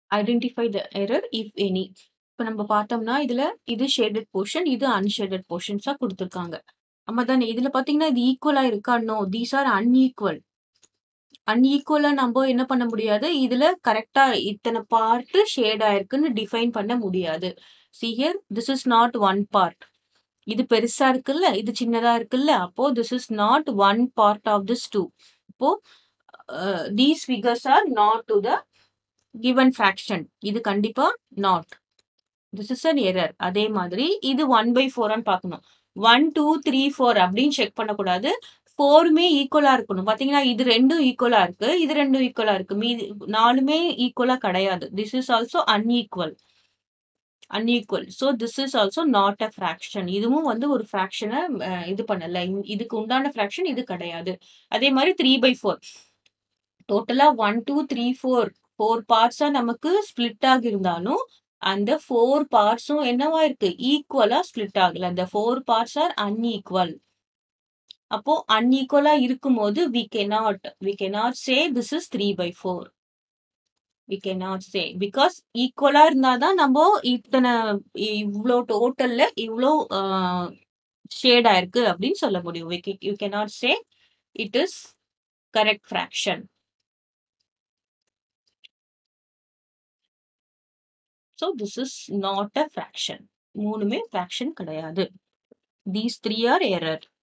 Identify the error if any. இப்ப நம்ம பார்த்தோம்னா, இதுல இது ஷேடட் போர்ஷன், இது அன்ஷேடட் போர்ஷன்ஸா குடுத்துருக்காங்க. ஆமா தானே! இதுல பார்த்தீங்கன்னா, இது ஈக்குவலா இருக்கா? நோ. These are unequal. அன்ஈக்குவலா நம்ப என்ன பண்ண முடியாது. இதுல கரெக்ட்டா இத்தன பார்ட் ஷேட் ஆயிருக்குன்னு டிஃபைன் பண்ண முடியாது. See here this is not one part. இது பெருசா இருக்குல்ல, இது சின்னதா இருக்குல்ல. அப்போ this is not one part of this 2. அப்போ uh these figures are not to the given fraction. இது கண்டிப்பா not. This is an error. அதே மாதிரி இது 1/4 பார்க்கணும். 1, 2, 3, 4 அப்படின்னு செக் பண்ணக்கூடாது. 4மே ஈக்குவலா இருக்கணும். பார்த்தீங்கன்னா, இது 2ம் ஈக்குவலா இருக்கு. இது 2ம் ஈக்குவலா இருக்கு. மீதி 4மே ஈக்குவலா கிடையாது. This is also unequal. Unequal. So this is also not a fraction. இதுவும் வந்து ஒரு ஃபிராக்ஷன அ இது பண்ணல. இதுக்கு உண்டான ஃபிராக்ஷன் இது கிடையாது. அதே மாரி 3/4 டோட்டலா 1, 2, 3, 4 4 பார்ட்ஸா நமக்கு ஸ்ப்ளிட் ஆகியிருந்தாலும், அந்த 4 பார்ட்ஸும் என்னவா இருக்கு? ஈக்குவலா ஸ்ப்ளிட் ஆகல. அந்த 4 பார்ட்ஸ் ஆர் அன்ஈக்குவல். அப்போ அன்ஈக்குவலா இருக்கும்போது we cannot we cannot say this is 3/4. We cannot say. Because ஈக்குவலா இருந்தா தான் நம்போ இத்தன இவ்ளோ டோட்டல்ல இவ்ளோ அ ஷேட் ஆயிருக்கு அப்படின்னு சொல்ல முடியும். வி கே you cannot say it is correct fraction. So this is not a fraction. 3மே ஃபிராக்ஷன் கிடையாது. These 3 are error.